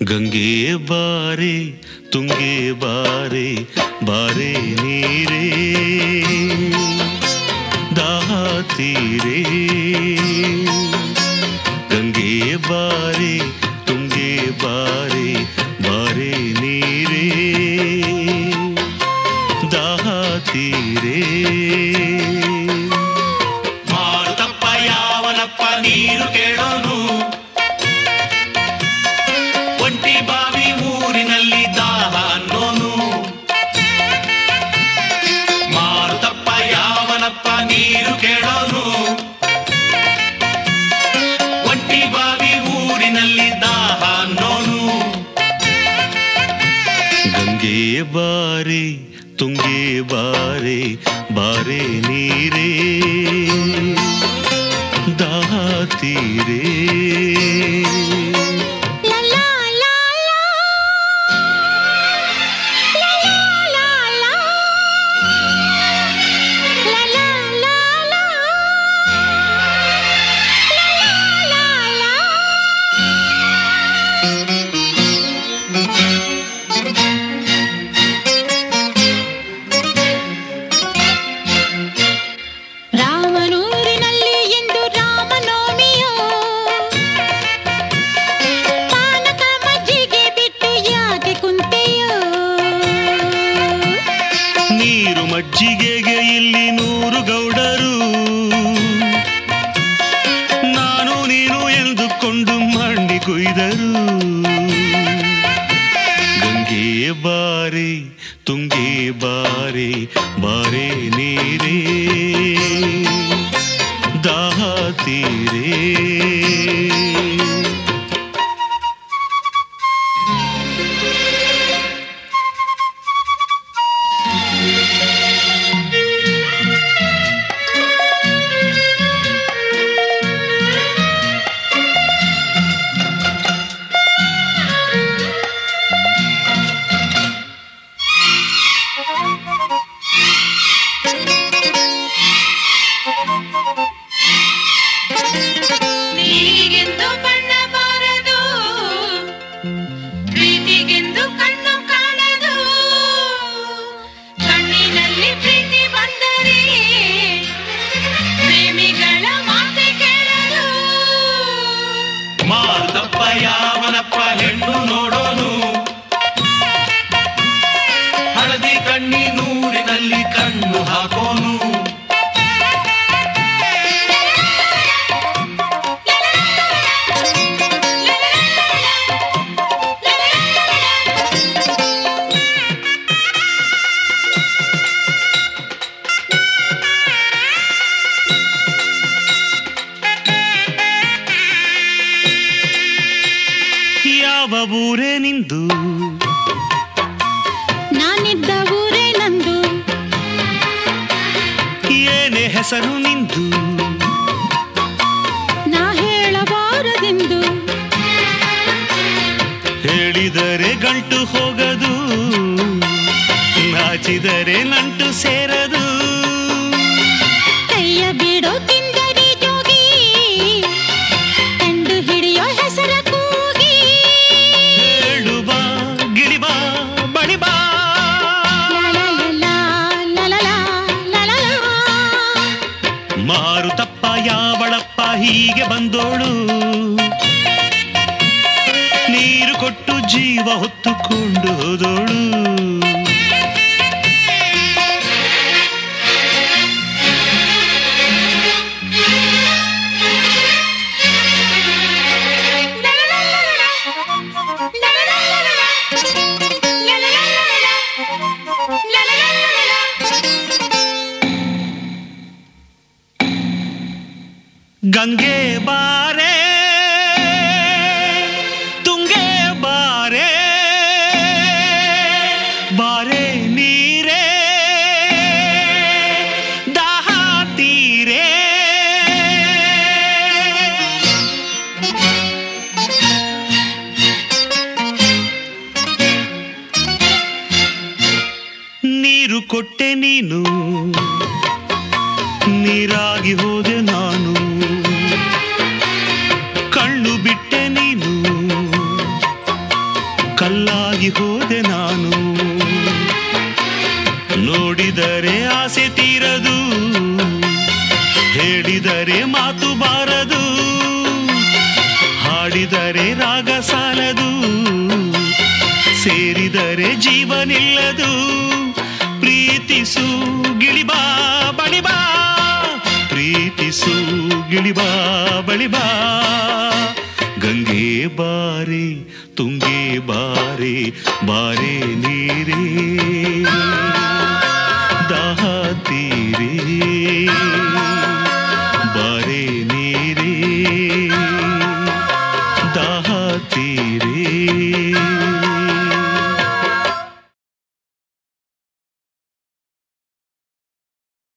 ಗಂಗೆ ಬಾರೆ ತುಂಗೆ ಬಾರೆ ಬಾರೆ ನೀರೇ ದಾಹ ತೀರೆ ಗಂಗೆ ಬಾರೆ ತುಂಗೆ ಬಾರೆ ಬಾರೆ ನೀರೇ ದಾಹ ತೀರೆ ಮಾರುತಪ್ಪ ಯಾವನಪ್ಪ ನೀರು ಕೇಳೋನು ಒಂಟಿ ಬಾವಿ ಊರಿನಲ್ಲಿ ದಾಹ ಅನ್ನೋನು ಮಾರುತಪ್ಪ ಯಾವನಪ್ಪ ನೀರು ಕೇಳೋನು ಒಂಟಿ ಬಾವಿ ಊರಿನಲ್ಲಿ ದಾಹ ಅನ್ನೋನು ಗಂಗೆ ಬಾರೆ ತುಂಗೆ ಬಾರೆ ಬಾರೆ ನೀರೇ ದಾಹ ತೀರೆ La la la la. La la la la. La la la la. La la la la. ರಾಮನೂರಿನಲ್ಲಿ ಎಂದು ರಾಮನವಮಿಯೋ ಪಾನಕ ಮಜ್ಜಿಗೆ ಬಿಟ್ಟು ಯಾಕೆ ಕುಂತೆಯೋ ನೀರು ಮಜ್ಜಿಗೆಗೆ ಇಲ್ಲಿ ನೂರು ಗೌಡರು ನಾನು ನೀನು ಎಂದುಕೊಂಡು ಮಂಡಿ ಕುಯ್ದರು ಗಂಗೆ ಬಾರೆ ತುಂಗೆ ಬಾರೆ ಬಾರೆ ನೀರೇ ದಾಹ ತೀರೇ ನೀರಿಗೆಂದು ಬಣ್ಣ ಬಾರದು ಪ್ರೀತಿಗೆಂದು ಕಣ್ಣು ಕಾಣದು ಕಣ್ಣಿನಲ್ಲಿ ಪ್ರೀತಿ ಬಂದರೆ ಪ್ರೇಮಿಗಳ ಮಾತೆ ಕೇಳಲು ಮಾರುತಪ್ಪ ಯಾವನಪ್ಪ ಹೆಣ್ಣು ನೋಡೋನು ಹಳದಿ ಕಣ್ಣಿ ನೂರಿನಲ್ಲಿ ಕಣ್ಣು ಹಾಕೋನು ಯಾವ ಊರೇ ನಿಂದು ನಾನಿದ್ದ ಊರೇ ನಂದು ಏನೇ ಹೆಸರು ನಿಂದು ನಾ ಹೇಳಬಾರದೆಂದು ಹೇಳಿದರೆ ಗಂಟು ಹೋಗದು ನಾಚಿದರೆ ನಂಟು ಸೇರದು ಕೈಯ ಬಿಡೋ ತಿಂದರಿ ಜೋಗಿ ಕಂಡು ಹಿಡಿಯೋ ಹೆಸರ ಕೂಗಿ ಹೇಳು ಬಾ ಗಿಳಿಬಾ ಬಳಿಬಾ ಲಲಲಲ, ಲಲಲ, ಲಲಲ. ಮಾರುತಪ್ಪ ಯಾವಳಪ್ಪ ಹೀಗೆ ಬಂದೋಳು ನೀರು ಕೊಟ್ಟು ಜೀವ ಹೊತ್ತುಕೊಂಡು ಹೋದೋಳು ಗಂಗೆ ಬಾರೆ ತುಂಗೆ ಬಾರೆ ಬಾರೆ ನೀರೇ ದಾಹ ತೀರೆ ನೀರು ಕೊಟ್ಟೆ ನೀನು ನೀರಾಗಿ ಹೋದೆ ನಾನು ಕಣ್ಣು ಬಿಟ್ಟೆ ನೀನು ಮಾತು ಬಾರದು ಹಾಡಿದರೆ ರಾಗ ಸಾಲದು ಸೇರಿದರೆ ಜೀವನಿಲ್ಲದು ಪ್ರೀತಿಸು ಗಿಳಿಬಾ ಬಳಿಬಾ ಪ್ರೀತಿಸು ಗಿಳಿಬಾ ಬಳಿಬಾ ಗಂಗೆ ಬಾರೆ ತುಂಗೆ ಬಾರೆ ಬಾರೆ ನೀರೇ ದಾಹ ತೀರೇ ಬಾರೆ ನೀರೇ ದಾಹ ತೀರೇ